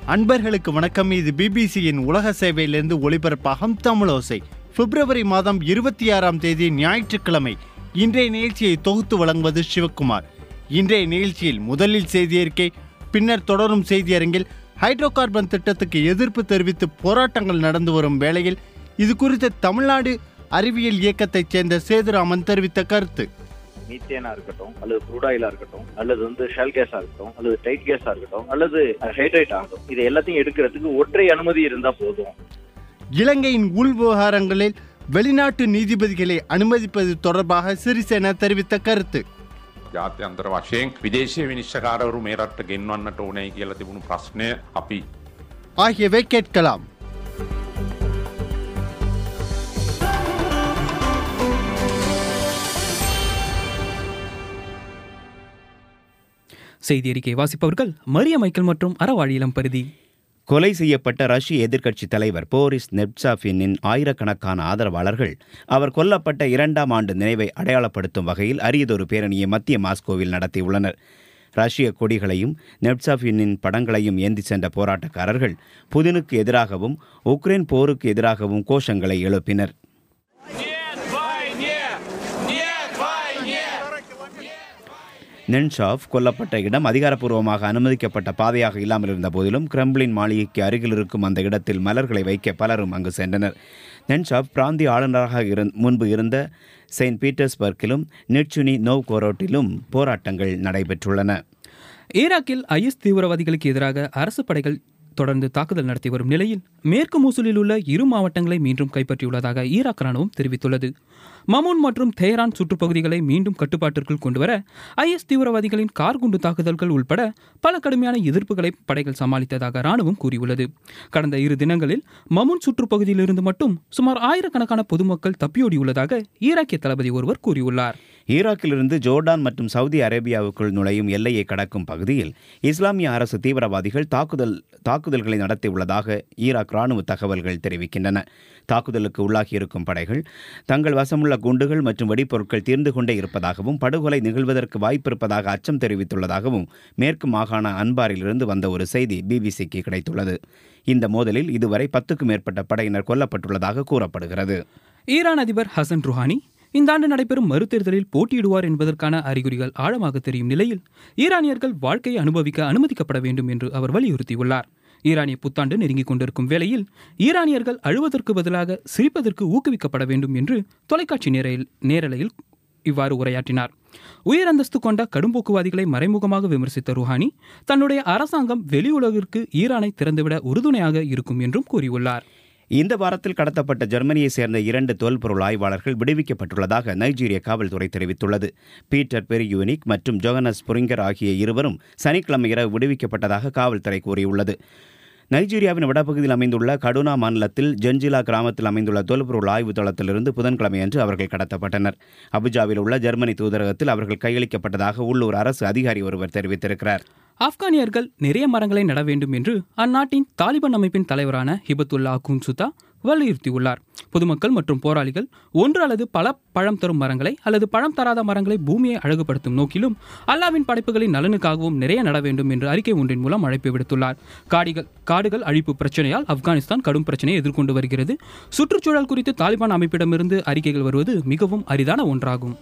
அன்பர்களுக்கு வணக்கம் இது பிபிசியின் உலக சேவையிலிருந்து ஒளிபரப்பாகும் தமிழோசை பிப்ரவரி மாதம் இருபத்தி ஆறாம் தேதி ஞாயிற்றுக்கிழமை இன்றைய நிகழ்ச்சியை தொகுத்து வழங்குவது சிவக்குமார் இன்றைய நிகழ்ச்சியில் முதலில் செய்தியறிக்கை பின்னர் தொடரும் செய்தியரங்கில் ஹைட்ரோ கார்பன் திட்டத்துக்கு எதிர்ப்பு தெரிவித்து போராட்டங்கள் நடந்து வரும் வேளையில் இது குறித்து தமிழ்நாடு அறிவியல் இயக்கத்தைச் சேர்ந்த சேதுராமன் தெரிவித்த கருத்து மீத்தேனா இருக்கட்டும் அல்லது crude oil ஆ இருக்கட்டும் அல்லது வந்து ஷெல் கேஸா இருக்கட்டும் அல்லது டைட் கேஸா இருக்கட்டும் அல்லது ஹைட்ரேட் ஆகட்டும் இது எல்லாத்தையும் எடுக்கிறதுக்கு ஒற்றை அனுமதி இருந்தா போதும் இலங்கையின் உள் விவகாரங்களில் வெளிநாட்டு நீதிபதிகளை அனுமதிப்பது தொடர்பாக சிறிசேன தெரிவித்த கருத்து ජාත්‍යන්තර වශයෙන් විදේශය විනිශ්චකාරවරු මේ රට්ට ගෙන්වන්නට ඕනයි කියලා තිබුණු ප්‍රශ්නය අපි ஆகியவை கேட்கலாம் செய்தி அறிக்கை வாசிப்பவர்கள் மரிய மைக்கேல் மற்றும் அறவாழியிலம் பரிதி கொலை செய்யப்பட்ட ரஷ்ய எதிர்க்கட்சி தலைவர் போரிஸ் நெப்சாஃபினின் ஆயிரக்கணக்கான ஆதரவாளர்கள் அவர் கொல்லப்பட்ட இரண்டாம் ஆண்டு நினைவை அடையாளப்படுத்தும் வகையில் அரியதொரு பேரணியை மத்திய மாஸ்கோவில் நடத்தியுள்ளனர் ரஷ்ய கொடிகளையும் நெப்சாஃபினின் படங்களையும் ஏந்தி சென்ற போராட்டக்காரர்கள் புதினுக்கு எதிராகவும் உக்ரைன் போருக்கு எதிராகவும் கோஷங்களை எழுப்பினர் நென்ஷாவ் கொல்லப்பட்ட இடம் அதிகாரப்பூர்வமாக அனுமதிக்கப்பட்ட பாதையாக இல்லாமல் இருந்த போதிலும் கிரெம்ளின் மாளிகைக்கு அருகில் இருக்கும் அந்த இடத்தில் மலர்களை வைக்க பலரும் அங்கு சென்றனர் நென்ஷாவ் பிராந்திய ஆளுநராக இருந் முன்பு இருந்த செயின்ட் பீட்டர்ஸ்பர்க்கிலும் நெட்சுனி நோவ்கோரோட்டிலும் போராட்டங்கள் நடைபெற்றுள்ளன ஈராக்கில் ஐஎஸ் தீவிரவாதிகளுக்கு எதிராக அரசு படைகள் தொடர்ந்து தாக்குதல் நடத்தி வரும் நிலையில் மேற்கு மூசூலில் உள்ள இரு மாவட்டங்களை மீண்டும் கைப்பற்றியுள்ளதாக ஈராக் ராணுவம் தெரிவித்துள்ளது மமூன் மற்றும் தேரான் சுற்றுப்பகுதிகளை மீண்டும் கட்டுப்பாட்டிற்குள் கொண்டுவர ஐஎஸ் தீவிரவாதிகளின் கார் குண்டு தாக்குதல்கள் உள்பட பல கடுமையான எதிர்ப்புகளை படைகள் சமாளித்ததாக ராணுவம் கூறியுள்ளது கடந்த இரு தினங்களில் மமூன் சுற்றுப்பகுதியிலிருந்து மட்டும் சுமார் ஆயிரக்கணக்கான பொதுமக்கள் தப்பியோடியுள்ளதாக ஈராக்கிய தளபதி ஒருவர் கூறியுள்ளார் ஈராக்கிலிருந்து ஜோர்டான் மற்றும் சவுதி அரேபியாவுக்குள் நுழையும் எல்லையை கடக்கும் பகுதியில் இஸ்லாமிய அரசு தீவிரவாதிகள் தாக்குதல் தாக்குதல்களை நடத்தியுள்ளதாக ஈராக் ராணுவ தகவல்கள் தெரிவிக்கின்றன தாக்குதலுக்கு உள்ளாகியிருக்கும் படைகள் தங்கள் வசமுள்ள குண்டுகள் மற்றும் வெடிப்பொருட்கள் தீர்ந்து கொண்டே இருப்பதாகவும் படுகொலை நிகழ்வதற்கு வாய்ப்பிருப்பதாக அச்சம் தெரிவித்துள்ளதாகவும் மேற்கு மாகாண அன்பாரிலிருந்து வந்த ஒரு செய்தி பிபிசிக்கு கிடைத்துள்ளது இந்த மோதலில் இதுவரை பத்துக்கும் மேற்பட்ட படையினர் கொல்லப்பட்டுள்ளதாக கூறப்படுகிறது ஈரான் அதிபர் ஹசன் ருஹானி இந்த ஆண்டு நடைபெறும் மறுதேர்தலில் போட்டியிடுவார் என்பதற்கான அறிகுறிகள் ஆழமாக தெரியும் நிலையில் ஈரானியர்கள் வாழ்க்கையை அனுபவிக்க அனுமதிக்கப்பட வேண்டும் என்று அவர் வலியுறுத்தியுள்ளார் ஈரானிய புத்தாண்டு நெருங்கிக் கொண்டிருக்கும் வேளையில் ஈரானியர்கள் அழுவதற்கு பதிலாக சிரிப்பதற்கு ஊக்குவிக்கப்பட வேண்டும் என்று தொலைக்காட்சி நேரையில் நேரலையில் இவ்வாறு உரையாற்றினார் உயர் அந்தஸ்து கொண்ட கடும்போக்குவாதிகளை மறைமுகமாக விமர்சித்த ருஹானி தன்னுடைய அரசாங்கம் வெளியுலகிற்கு ஈரானை திறந்துவிட உறுதுணையாக இருக்கும் என்றும் கூறியுள்ளார் இந்த வாரத்தில் கடத்தப்பட்ட ஜெர்மனியைச் சேர்ந்த இரண்டு தொல்பொருள் ஆய்வாளர்கள் விடுவிக்கப்பட்டுள்ளதாக நைஜீரிய காவல்துறை தெரிவித்துள்ளது பீட்டர் பெரியூனிக் மற்றும் ஜோகனஸ் புரிங்கர் ஆகிய இருவரும் சனிக்கிழமை இரவு விடுவிக்கப்பட்டதாக காவல்துறை கூறியுள்ளது நைஜீரியாவின் வடபகுதியில் அமைந்துள்ள கடுனா மாநிலத்தில் ஜென்ஜிலா கிராமத்தில் அமைந்துள்ள தொல்பொருள் ஆய்வு தளத்திலிருந்து புதன்கிழமை அன்று அவர்கள் கடத்தப்பட்டனர் அபுஜாவில் உள்ள ஜெர்மனி தூதரகத்தில் அவர்கள் கையளிக்கப்பட்டதாக உள்ளூர் அரசு அதிகாரி ஒருவர் தெரிவித்திருக்கிறார் ஆப்கானியர்கள் நிறைய மரங்களை நட வேண்டும் என்று அந்நாட்டின் தாலிபான் அமைப்பின் தலைவரான ஹிபத்துல்லா குன்சுதா வலியுறுத்தியுள்ளார் பொதுமக்கள் மற்றும் போராளிகள் ஒன்று அல்லது பல பழம் தரும் மரங்களை அல்லது பழம் தராத மரங்களை பூமியை அழகுபடுத்தும் நோக்கிலும் அல்லாவின் படைப்புகளின் நலனுக்காகவும் நிறைய நட வேண்டும் என்று அறிக்கை ஒன்றின் மூலம் அழைப்பு விடுத்துள்ளார் காடிகள் காடுகள் அழிப்பு பிரச்சனையால் ஆப்கானிஸ்தான் கடும் பிரச்சனையை எதிர்கொண்டு வருகிறது சுற்றுச்சூழல் குறித்து தாலிபான் அமைப்பிடமிருந்து அறிக்கைகள் வருவது மிகவும் அரிதான ஒன்றாகும்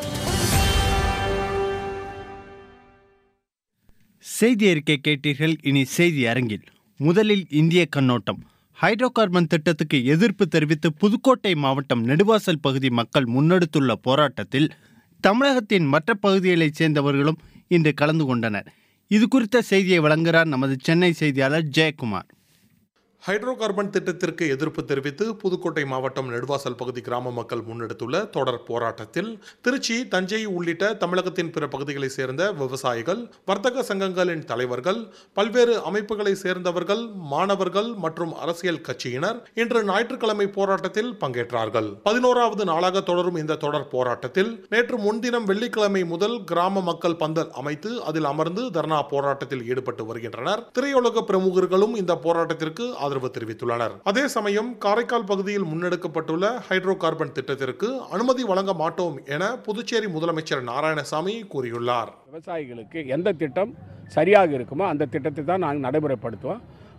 செய்தி அறிக்கை கேட்டீர்கள் இனி செய்தி அரங்கில் முதலில் இந்திய கண்ணோட்டம் ஹைட்ரோ கார்பன் திட்டத்துக்கு எதிர்ப்பு தெரிவித்து புதுக்கோட்டை மாவட்டம் நெடுவாசல் பகுதி மக்கள் முன்னெடுத்துள்ள போராட்டத்தில் தமிழகத்தின் மற்ற பகுதிகளைச் சேர்ந்தவர்களும் இன்று கலந்து கொண்டனர் இது குறித்த செய்தியை வழங்குகிறார் நமது சென்னை செய்தியாளர் ஜெயக்குமார் ஹைட்ரோ கார்பன் திட்டத்திற்கு எதிர்ப்பு தெரிவித்து புதுக்கோட்டை மாவட்டம் நெடுவாசல் பகுதி கிராம மக்கள் முன்னெடுத்துள்ள தொடர் போராட்டத்தில் திருச்சி தஞ்சை உள்ளிட்ட தமிழகத்தின் பிற பகுதிகளைச் சேர்ந்த விவசாயிகள் வர்த்தக சங்கங்களின் தலைவர்கள் பல்வேறு அமைப்புகளை சேர்ந்தவர்கள் மாணவர்கள் மற்றும் அரசியல் கட்சியினர் இன்று ஞாயிற்றுக்கிழமை போராட்டத்தில் பங்கேற்றார்கள் பதினோராவது நாளாக தொடரும் இந்த தொடர் போராட்டத்தில் நேற்று முன்தினம் வெள்ளிக்கிழமை முதல் கிராம மக்கள் பந்தல் அமைத்து அதில் அமர்ந்து தர்ணா போராட்டத்தில் ஈடுபட்டு வருகின்றனர் திரையுலக பிரமுகர்களும் இந்த போராட்டத்திற்கு ஆதரவு தெரிவித்துள்ளனர் அதே சமயம் காரைக்கால் பகுதியில் முன்னெடுக்கப்பட்டுள்ள ஹைட்ரோ கார்பன் திட்டத்திற்கு அனுமதி வழங்க மாட்டோம் என புதுச்சேரி முதலமைச்சர் நாராயணசாமி கூறியுள்ளார் விவசாயிகளுக்கு எந்த திட்டம் சரியாக இருக்குமோ அந்த திட்டத்தை தான் நாங்கள் நடைமுறைப்படுத்துவோம்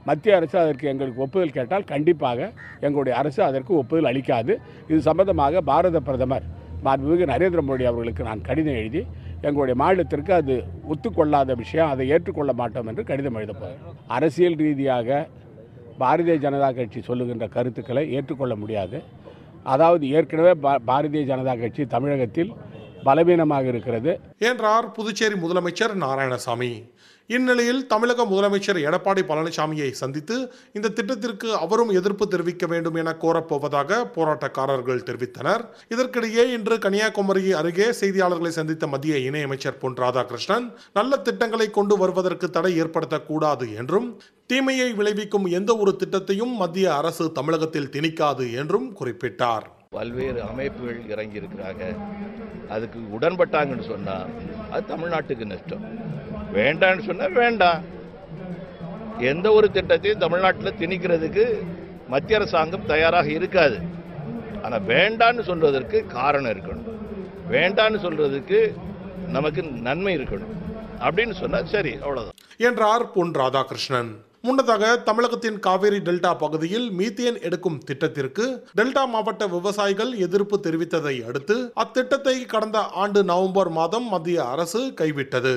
மத்திய அரசு அதற்கு எங்களுக்கு ஒப்புதல் கேட்டால் கண்டிப்பாக எங்களுடைய அரசு அதற்கு ஒப்புதல் அளிக்காது இது சம்பந்தமாக பாரத பிரதமர் மாண்புமிகு நரேந்திர மோடி அவர்களுக்கு நான் கடிதம் எழுதி எங்களுடைய மாநிலத்திற்கு அது ஒத்துக்கொள்ளாத விஷயம் அதை ஏற்றுக்கொள்ள மாட்டோம் என்று கடிதம் எழுதப் போகிறோம் அரசியல் ரீதியாக பாரதிய ஜனதா கட்சி சொல்லுகின்ற கருத்துக்களை ஏற்றுக்கொள்ள முடியாது அதாவது ஏற்கனவே பா- பாரதிய ஜனதா கட்சி தமிழகத்தில் பலவீனமாக இருக்கிறது என்றார் புதுச்சேரி முதலமைச்சர் நாராயணசாமி இந்நிலையில் தமிழக முதலமைச்சர் எடப்பாடி பழனிசாமியை சந்தித்து இந்த திட்டத்திற்கு அவரும் எதிர்ப்பு தெரிவிக்க வேண்டும் என கோரப்போவதாக போராட்டக்காரர்கள் தெரிவித்தனர் இதற்கிடையே இன்று கன்னியாகுமரி அருகே செய்தியாளர்களை சந்தித்த மத்திய இணையமைச்சர் பொன் ராதாகிருஷ்ணன் நல்ல திட்டங்களை கொண்டு வருவதற்கு தடை ஏற்படுத்தக்கூடாது என்றும் தீமையை விளைவிக்கும் எந்த ஒரு திட்டத்தையும் மத்திய அரசு தமிழகத்தில் திணிக்காது என்றும் குறிப்பிட்டார் பல்வேறு அமைப்புகள் இறங்கி இருக்கிறாங்க அதுக்கு உடன்பட்டாங்கன்னு சொன்னா அது தமிழ்நாட்டுக்கு நஷ்டம் வேண்டான்னு சொன்னா வேண்டாம் எந்த ஒரு திட்டத்தையும் தமிழ்நாட்டில் திணிக்கிறதுக்கு மத்திய அரசாங்கம் தயாராக இருக்காது ஆனால் வேண்டான்னு சொல்றதற்கு காரணம் இருக்கணும் வேண்டான்னு சொல்றதுக்கு நமக்கு நன்மை இருக்கணும் அப்படின்னு சொன்னா சரி அவ்வளவுதான் என்றார் பொன் ராதாகிருஷ்ணன் முன்னதாக தமிழகத்தின் காவேரி டெல்டா பகுதியில் மீத்தேன் எடுக்கும் திட்டத்திற்கு டெல்டா மாவட்ட விவசாயிகள் எதிர்ப்பு தெரிவித்ததை அடுத்து அத்திட்டத்தை கடந்த ஆண்டு நவம்பர் மாதம் மத்திய அரசு கைவிட்டது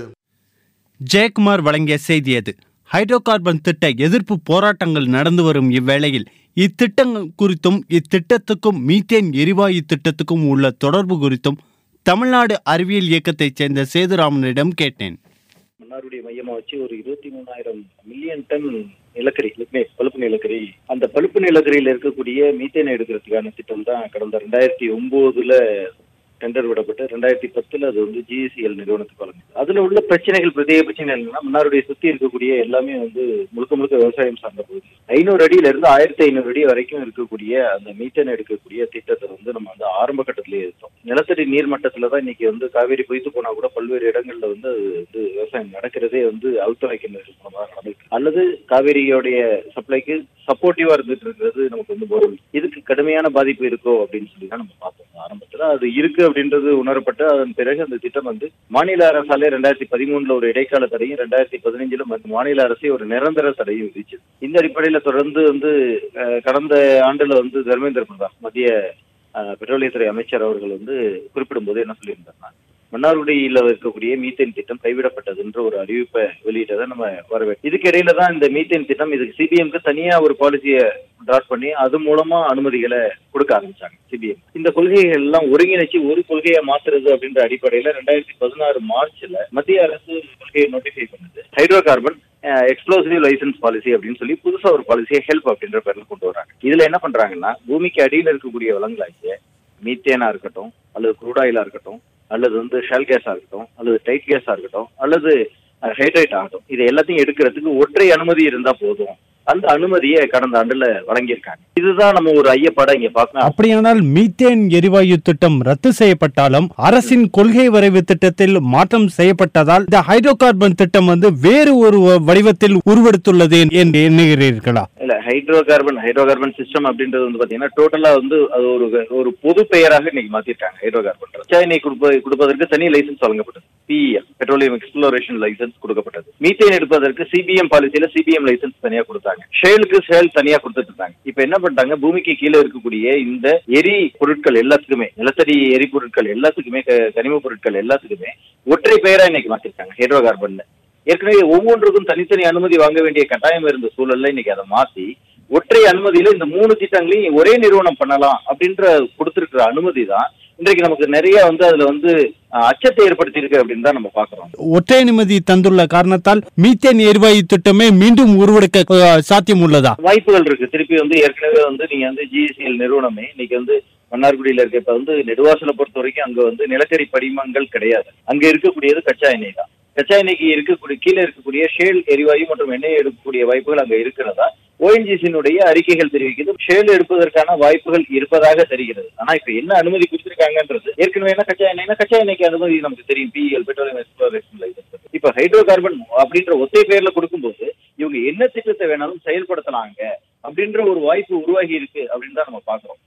ஜெயக்குமார் வழங்கிய செய்தி அது ஹைட்ரோ கார்பன் திட்ட எதிர்ப்பு போராட்டங்கள் நடந்து வரும் இவ்வேளையில் இத்திட்டங்கள் குறித்தும் இத்திட்டத்துக்கும் மீத்தேன் எரிவாயு திட்டத்துக்கும் உள்ள தொடர்பு குறித்தும் தமிழ்நாடு அறிவியல் இயக்கத்தைச் சேர்ந்த சேதுராமனிடம் கேட்டேன் மன்னாருடைய மையமா வச்சு ஒரு இருபத்தி மூணாயிரம் மில்லியன் டன் நிலக்கரி லிக்னேட் பழுப்பு நிலக்கரி அந்த பழுப்பு நிலக்கரியில இருக்கக்கூடிய மீத்தேனை எடுக்கிறதுக்கான திட்டம் தான் கடந்த ரெண்டாயிரத்தி ஒன்பதுல டெண்டர் விடப்பட்டு ரெண்டாயிரத்தி பத்துல அது வந்து ஜிஎஸ்சிஎல் நிறுவனத்துக்கு வழங்குது அதுல உள்ள பிரச்சனைகள் பிரத்யேக பிரச்சனை என்னன்னா மன்னாருடைய சுத்தி இருக்கக்கூடிய எல்லாமே வந்து முழுக்க முழுக்க விவசாயம் சார்ந்த பகுதி ஐநூறு அடியில இருந்து ஆயிரத்தி ஐநூறு அடி வரைக்கும் இருக்கக்கூடிய அந்த மீத்தேன் எடுக்கக்கூடிய திட்டத்தை வந்து நம்ம வந்து ஆரம்ப கட்டத்திலேயே எடுத்தோம் நிலத்தடி நீர் மட்டத்துல தான் இன்னைக்கு வந்து காவேரி பொய்த்து போனா கூட பல்வேறு இடங்கள்ல வந்து அது வந்து விவசாயம் நடக்கிறதே வந்து அவுத்துறைக்கு நிறுவனமாக நடக்குது அல்லது காவேரியோடைய சப்ளைக்கு சப்போர்ட்டிவா இருந்துட்டு இருக்கிறது நமக்கு வந்து போரும் இதுக்கு கடுமையான பாதிப்பு இருக்கோ அப்படின்னு சொல்லி தான் நம்ம பார்த்தோம் ஆரம்பத்துல அது இருக்கு அப்படின்றது உணரப்பட்டு அதன் பிறகு அந்த திட்டம் வந்து மாநில அரசாலே ரெண்டாயிரத்தி பதிமூணுல ஒரு இடைக்கால தடையும் ரெண்டாயிரத்தி பதினஞ்சுல மற்ற மாநில அரசே ஒரு நிரந்தர தடையும் விதிச்சது இந்த அடிப்படையில தொடர்ந்து வந்து அஹ், கடந்த ஆண்டுல வந்து தர்மேந்திர பிரதான் மத்திய அஹ், பெட்ரோலியத்துறை அமைச்சர் அவர்கள் வந்து குறிப்பிடும்போது என்ன சொல்லியிருந்தாருன்னா மன்னார்குடியில் இருக்கக்கூடிய மீத்தேன் திட்டம் கைவிடப்பட்டதுன்ற ஒரு அறிவிப்பை வெளியிட்டதை நம்ம வரவேற்று இதுக்கு இடையில தான் இந்த மீத்தேன் திட்டம் இதுக்கு சிபிஎம்க்கு தனியா ஒரு பாலிசியை டிராட் பண்ணி அது மூலமா அனுமதிகளை கொடுக்க ஆரம்பிச்சாங்க சிபிஎம் இந்த கொள்கைகள் எல்லாம் ஒருங்கிணைச்சு ஒரு கொள்கையை மாத்துறது அப்படின்ற அடிப்படையில ரெண்டாயிரத்தி பதினாறு மார்ச்ல மத்திய அரசு கொள்கையை நோட்டிஃபை பண்ணுது hydrocarbon explosive licence policy அப்படின்னு சொல்லி புதுசா ஒரு பாலிசியை ஹெல்ப் அப்படின்ற பேர்ல கொண்டு வராங்க இதுல என்ன பண்றாங்கன்னா பூமிக்கு அடியில இருக்கக்கூடிய வளங்களாகிய மீத்தேனா இருக்கட்டும் அல்லது குரூடாயிலா இருக்கட்டும் அல்லது வந்து ஷெல் கேஸா இருக்கட்டும் அல்லது டைட் கேஸா இருக்கட்டும் அல்லது ஹைட்ரேட் ஆகட்டும் இது எல்லாத்தையும் எடுக்கிறதுக்கு ஒற்றை அனுமதி இருந்தா போதும் அந்த அனுமதியை கடந்த ஆண்டுல வழங்கியிருக்காங்க இதுதான் நம்ம ஒரு ஐயப்பாடை இங்க பார்க்கணும் அப்படியானால் மீத்தேன் எரிவாயு திட்டம் ரத்து செய்யப்பட்டாலும் அரசின் கொள்கை வரைவு திட்டத்தில் மாற்றம் செய்யப்பட்டதால் இந்த ஹைட்ரோ கார்பன் திட்டம் வந்து வேறு ஒரு வடிவத்தில் உருவெடுத்துள்ளது என்று எண்ணுகிறீர்களா இல்ல hydrocarbon hydrocarbon system அப்படின்றது வந்து பாத்தீங்கன்னா டோட்டலா வந்து அது ஒரு ஒரு பொது பெயராக இன்னைக்கு மாத்திருக்காங்க ஹைட்ரோ கார்பன் சைனை கொடுப்ப கொடுப்பதற்கு தனி லைசன்ஸ் வழங்கப்பட்டது பிஎம் பெட்ரோலியம் எக்ஸ்ப்ளோரேஷன் லைசன்ஸ் கொடுக்கப்பட்டது மீத்தேன் எடுப்பதற்கு சிபிஎம் பாலிசியில சிபிஎம் லைசன்ஸ் தனியா கொடுத்தாங்க ஷேலுக்கு ஷேல் தனியா கொடுத்துட்டு இருந்தாங்க இப்ப என்ன பண்ணிட்டாங்க பூமிக்கு கீழே இருக்கக்கூடிய இந்த எரி பொருட்கள் எல்லாத்துக்குமே நிலத்தடி எரி பொருட்கள் எல்லாத்துக்குமே க- கனிம பொருட்கள் எல்லாத்துக்குமே ஒற்றை பெயரா இன்னைக்கு மாத்திருக்காங்க ஹைட்ரோ கார்பன்ல ஏற்கனவே ஒவ்வொன்றுக்கும் தனித்தனி அனுமதி வாங்க வேண்டிய கட்டாயம் இருந்த சூழல்ல இன்னைக்கு அதை மாத்தி ஒற்றை அனுமதியில இந்த மூணு திட்டங்களையும் ஒரே நிறுவனம் பண்ணலாம் அப்படின்ற கொடுத்திருக்கிற அனுமதி தான் இன்றைக்கு நமக்கு நிறைய வந்து அதுல வந்து அஹ், அச்சத்தை ஏற்படுத்தி இருக்கு அப்படின்னு தான் நம்ம பாக்குறோம் ஒற்றை அனுமதி தந்துள்ள காரணத்தால் மீத்தேன் எரிவாயு திட்டமே மீண்டும் உருவெடுக்க அஹ், சாத்தியம் உள்ளதா வாய்ப்புகள் இருக்கு திருப்பி வந்து ஏற்கனவே வந்து நீங்க வந்து ஜிஎஸ்சிஎல் நிறுவனமே இன்னைக்கு வந்து மன்னார்குடியில இருக்க இப்ப வந்து நெடுவாசலை பொறுத்த வரைக்கும் அங்க வந்து நிலக்கரி படிமங்கள் கிடையாது அங்க இருக்கக்கூடியது கச்சா எண்ணெய் தான் கச்சா எண்ணெய்க்கு இருக்கக்கூடிய கீழே இருக்கக்கூடிய ஷேல் எரிவாயு மற்றும் எண்ணெய் எடுக்கக்கூடிய வாய்ப்புகள் அங்க இருக்கிறதா ஓஎன்ஜிசியினுடைய அறிக்கைகள் தெரிவிக்குது ஷேல் எடுப்பதற்கான வாய்ப்புகள் இருப்பதாக தெரிகிறது ஆனா இப்ப என்ன அனுமதி கொடுத்திருக்காங்கன்றது ஏற்கனவே என்ன கச்சா எண்ணெய்னா கச்சா எண்ணெய்க்கு அனுமதி நமக்கு தெரியும் பிஎல் பெட்ரோலியம் எக்ஸ்ப்ளோரேஷன் லைசன்ஸ் இப்ப ஹைட்ரோ கார்பன் அப்படின்ற ஒத்தை பேர்ல கொடுக்கும்போது இவங்க என்ன திட்டத்தை வேணாலும் செயல்படுத்தலாங்க அப்படின்ற ஒரு வாய்ப்பு உருவாகி இருக்கு அப்படின்னு தான் நம்ம பாக்குறோம்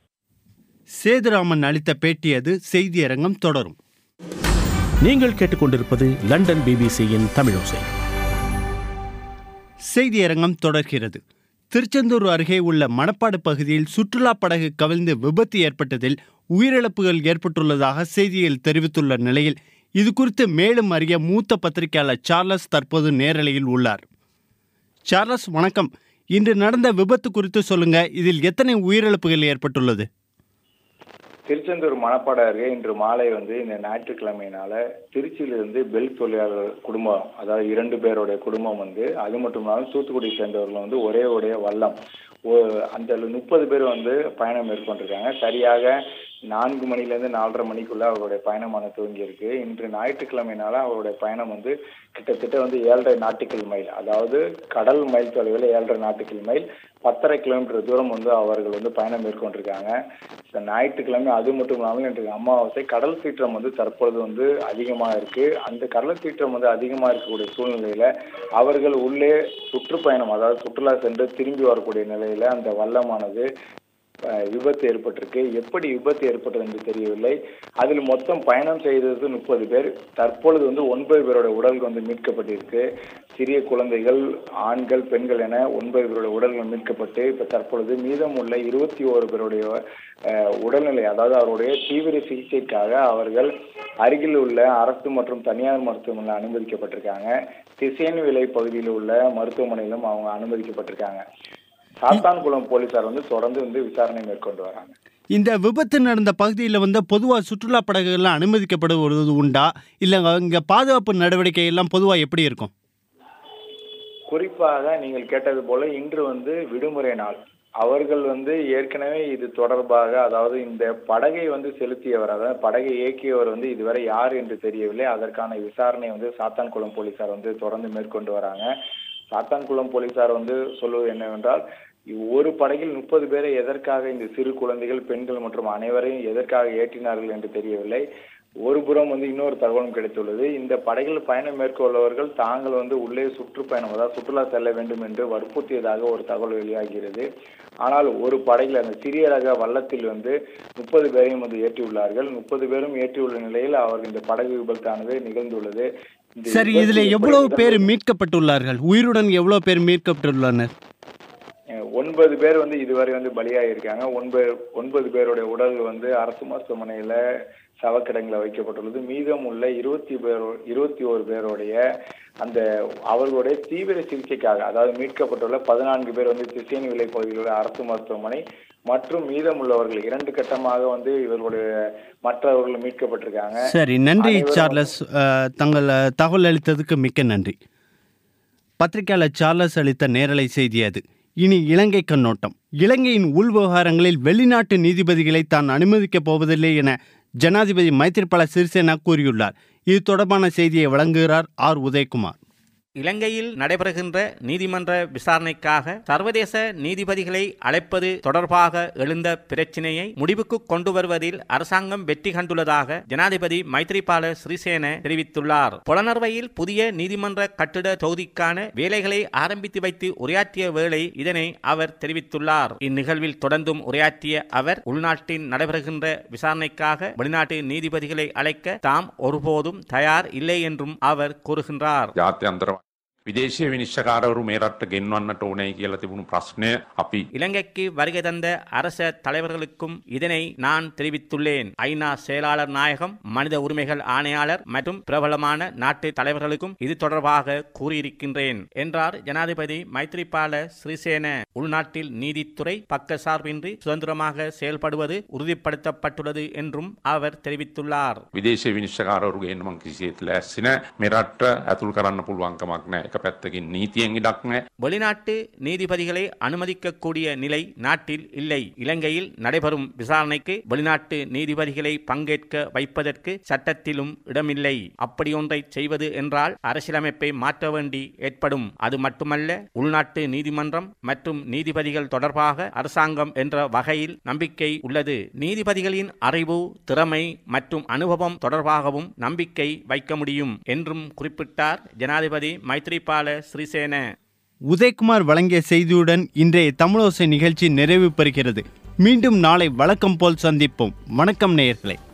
சேதுராமன் அளித்த பேட்டியது செய்தியரங்கம் தொடரும் நீங்கள் கேட்டுக்கொண்டிருப்பது லண்டன் பிபிசியின் தமிழோசை செய்தியரங்கம் தொடர்கிறது திருச்செந்தூர் அருகே உள்ள மணப்பாடு பகுதியில் சுற்றுலா படகு கவிழ்ந்து விபத்து ஏற்பட்டதில் உயிரிழப்புகள் ஏற்பட்டுள்ளதாக செய்தியில் தெரிவித்துள்ள நிலையில் இது குறித்து மேலும் அறிய மூத்த பத்திரிகையாளர் சார்லஸ் தற்போது நேரலையில் உள்ளார் சார்லஸ் வணக்கம் இன்று நடந்த விபத்து குறித்து சொல்லுங்க இதில் எத்தனை உயிரிழப்புகள் ஏற்பட்டுள்ளது திருச்செந்தூர் மணப்பாடு அருகே இன்று மாலை வந்து இந்த ஞாயிற்றுக்கிழமையினால திருச்சியிலிருந்து பெல் தொழிலாளர் குடும்பம் அதாவது இரண்டு பேருடைய குடும்பம் வந்து அது மட்டும் இல்லாமல் தூத்துக்குடி சேர்ந்தவர்கள் வந்து ஒரே உடைய வல்லம் ஒ- அந்த முப்பது பேர் வந்து பயணம் மேற்கொண்டிருக்காங்க சரியாக நான்கு மணிலேருந்து நாலரை மணிக்குள்ள அவருடைய பயணமான துவங்கி இருக்கு இன்று ஞாயிற்றுக்கிழமைனால அவருடைய பயணம் வந்து கிட்டத்தட்ட வந்து ஏழரை நாட்டிக்கல் மைல் அதாவது கடல் மைல் தொலைவில் ஏழரை நாட்டிக்கல் மைல் பத்தரை கிலோமீட்டர் தூரம் வந்து அவர்கள் வந்து பயணம் மேற்கொண்டிருக்காங்க இந்த ஞாயிற்றுக்கிழமை அது மட்டும் இல்லாமல் இன்றைக்கு அமாவாசை கடல் சீற்றம் வந்து தற்பொழுது வந்து அதிகமாக இருக்கு அந்த கடல் சீற்றம் வந்து அதிகமாக இருக்கக்கூடிய சூழ்நிலையில அவர்கள் உள்ளே சுற்றுப்பயணம் அதாவது சுற்றுலா சென்று திரும்பி வரக்கூடிய நிலையில அந்த வல்லமானது அஹ், விபத்து ஏற்பட்டிருக்கு எப்படி விபத்து ஏற்பட்டது என்று தெரியவில்லை அதில் மொத்தம் பயணம் செய்தது முப்பது பேர் தற்பொழுது வந்து ஒன்பது பேரோட உடல்கள் வந்து மீட்கப்பட்டிருக்கு சிறிய குழந்தைகள் ஆண்கள் பெண்கள் என ஒன்பது பேரோட உடல்கள் மீட்கப்பட்டு இப்ப தற்பொழுது மீதம் உள்ள இருபத்தி ஓரு பேருடைய அஹ், உடல்நிலை அதாவது அவருடைய தீவிர சிகிச்சைக்காக அவர்கள் அருகில் உள்ள அரசு மற்றும் தனியார் மருத்துவமனையில் அனுமதிக்கப்பட்டிருக்காங்க திசையன்விலை பகுதியில் உள்ள மருத்துவமனையிலும் அவங்க அனுமதிக்கப்பட்டிருக்காங்க சாத்தான்குளம் போலீசார் வந்து தொடர்ந்து வந்து விசாரணை மேற்கொண்டு வராங்க இந்த விபத்து நடந்த பகுதியில் வந்து பொதுவாக சுற்றுலா படகுகள்லாம் அனுமதிக்கப்படுவது உண்டா இல்லை இங்கே பாதுகாப்பு நடவடிக்கை எல்லாம் பொதுவாக எப்படி இருக்கும் குறிப்பாக நீங்கள் கேட்டது போல இன்று வந்து விடுமுறை நாள் அவர்கள் வந்து ஏற்கனவே இது தொடர்பாக அதாவது இந்த படகை வந்து செலுத்தியவர் அதாவது படகை இயக்கியவர் வந்து இதுவரை யார் என்று தெரியவில்லை அதற்கான விசாரணை வந்து சாத்தான்குளம் போலீசார் வந்து தொடர்ந்து மேற்கொண்டு வராங்க சாத்தான்குளம் போலீசார் வந்து சொல்வது என்னவென்றால் ஒரு படகில் முப்பது பேரை எதற்காக இந்த சிறு குழந்தைகள் பெண்கள் மற்றும் அனைவரையும் எதற்காக ஏற்றினார்கள் என்று தெரியவில்லை ஒரு புறம் வந்து இன்னொரு தகவலும் கிடைத்துள்ளது இந்த படகில் பயணம் மேற்கொள்ளவர்கள் தாங்கள் வந்து உள்ளே சுற்றுப்பயணம் அதாவது சுற்றுலா செல்ல வேண்டும் என்று வற்புறுத்தியதாக ஒரு தகவல் வெளியாகிறது ஆனால் ஒரு படகில் அந்த சிறிய ரக வள்ளத்தில் வந்து முப்பது பேரையும் வந்து ஏற்றியுள்ளார்கள் முப்பது பேரும் ஏற்றியுள்ள நிலையில் அவர் இந்த படகு விபத்தானது நிகழ்ந்துள்ளது இந்த சரி விபத்து இதில் எப்படி எவ்வளவு பேர் இடம்பெற்றது? மீட்கப்பட்டுள்ளார்கள் உயிருடன் எவ்வளவு பேர் மீட்கப்பட்டுள்ளனர் அஹ் ஒன்பது பேர் வந்து இதுவரை வந்து பலியாகியிருக்காங்க ஒன்பது ஒன்பது பேருடைய உடல் வந்து அரசு மருத்துவமனையில சவக்கிடங்கில் வைக்கப்பட்டுள்ளது மீதம் உள்ள இருபத்தி பேரோ இருபத்தி ஓரு பேருடைய அந்த அவர்களுடைய தீவிர சிகிச்சைக்காக அதாவது மீட்கப்பட்டுள்ள பதினான்கு பேர் வந்து திசையன் விலை பகுதியில் உள்ள அரசு மருத்துவமனை மற்றும் மீதம் உள்ளவர்கள் இரண்டு கட்டமாக வந்து இவர்களுடைய மற்றவர்கள் மீட்கப்பட்டிருக்காங்க சரி நன்றி அனைவரும் சார்லஸ் அஹ், தங்கள் அஹ், தகவல் அளித்ததுக்கு மிக்க நன்றி பத்திரிகையாளர் சார்லஸ் அளித்த நேரலை செய்தி அது இனி இலங்கை கண்ணோட்டம் இலங்கையின் உள் விவகாரங்களில் வெளிநாட்டு நீதிபதிகளை தான் அனுமதிக்கப் போவதில்லை என ஜனாதிபதி மைத்ரிபால சிறிசேனா கூறியுள்ளார் இது தொடர்பான செய்தியை வழங்குகிறார் ஆர் உதயகுமார் இலங்கையில் நடைபெறுகின்ற நீதிமன்ற விசாரணைக்காக சர்வதேச நீதிபதிகளை அழைப்பது தொடர்பாக எழுந்த பிரச்சினையை முடிவுக்கு கொண்டு வருவதில் அரசாங்கம் வெற்றி கண்டுள்ளதாக ஜனாதிபதி மைத்ரிபால சிறிசேன தெரிவித்துள்ளார் புலனர்வையில் புதிய நீதிமன்ற கட்டிட தொகுதிக்கான வேலைகளை ஆரம்பித்து வைத்து உரையாற்றிய வேளை இதனை அவர் தெரிவித்துள்ளார் இந்நிகழ்வில் தொடர்ந்தும் உரையாற்றிய அவர் உள்நாட்டில் நடைபெறுகின்ற விசாரணைக்காக வெளிநாட்டு நீதிபதிகளை அழைக்க தாம் ஒருபோதும் தயார் இல்லை என்றும் அவர் கூறுகின்றார் ජාත්‍යන්තර විදේශය විනිශ්චකාරවරු මේ රට්ට ගෙන්වන්නට ඕනයි කියලා තිබුණු ප්‍රශ්නය අපි இலங்கைக்கு வருகை தந்த அரச தலைவர்களுக்கும் இதனை நான் தெரிவித்துள்ளேன் ஐநா செயலாளர் நாயகம் மனித உரிமைகள் ஆணையாளர் மற்றும் பிரபலமான நாட்டு தலைவர்களுக்கும் இது தொடர்பாக கூறியிருக்கின்றேன் என்றார் ஜனாதிபதி மைத்ரிபால சிறிசேன உள்நாட்டில் நீதித்துறை பக்கசார்பின்றி சுதந்திரமாக செயல்படுவது உறுதிப்படுத்தப்பட்டுள்ளது என்றும் அவர் தெரிவித்துள்ளார் විදේශ විනිශ්චකාරවරු ගේන්න මං කිසිේත් ලැස්සින මෙරට්ට ඇතුල් කරන්න පුළුවන්කමක් නෑ එක පැත්තකින් නීතියෙන් ඉඩක් නෑ வெளிநாட்டு நீதிபதிகளை அனுமதிக்கக்கூடிய நிலை நாட்டில் இல்லை இலங்கையில் நடைபெறும் விசாரணைக்கு வெளிநாட்டு நீதிபதிகளை பங்கேற்க வைப்பதற்கு சட்டத்திலும் இடமில்லை அப்படியொன்றை செய்வது என்றால் அரசியலமைப்பை மாற்ற வேண்டி ஏற்படும் அது மட்டுமல்ல உள்நாட்டு நீதிமன்றம் மற்றும் நீதிபதிகள் தொடர்பாக அரசாங்கம் என்ற வகையில் நம்பிக்கை உள்ளது நீதிபதிகளின் அறிவு திறமை மற்றும் அனுபவம் தொடர்பாகவும் நம்பிக்கை வைக்க முடியும் என்றும் குறிப்பிட்டார் ஜனாதிபதி மைத்ரிபால சிறிசேன உதயகுமார் வழங்கிய செய்தியுடன் இன்றைய தமிழோசை நிகழ்ச்சி நிறைவு பெறுகிறது மீண்டும் நாளை வழக்கம் போல் சந்திப்போம் வணக்கம் நேயர்களே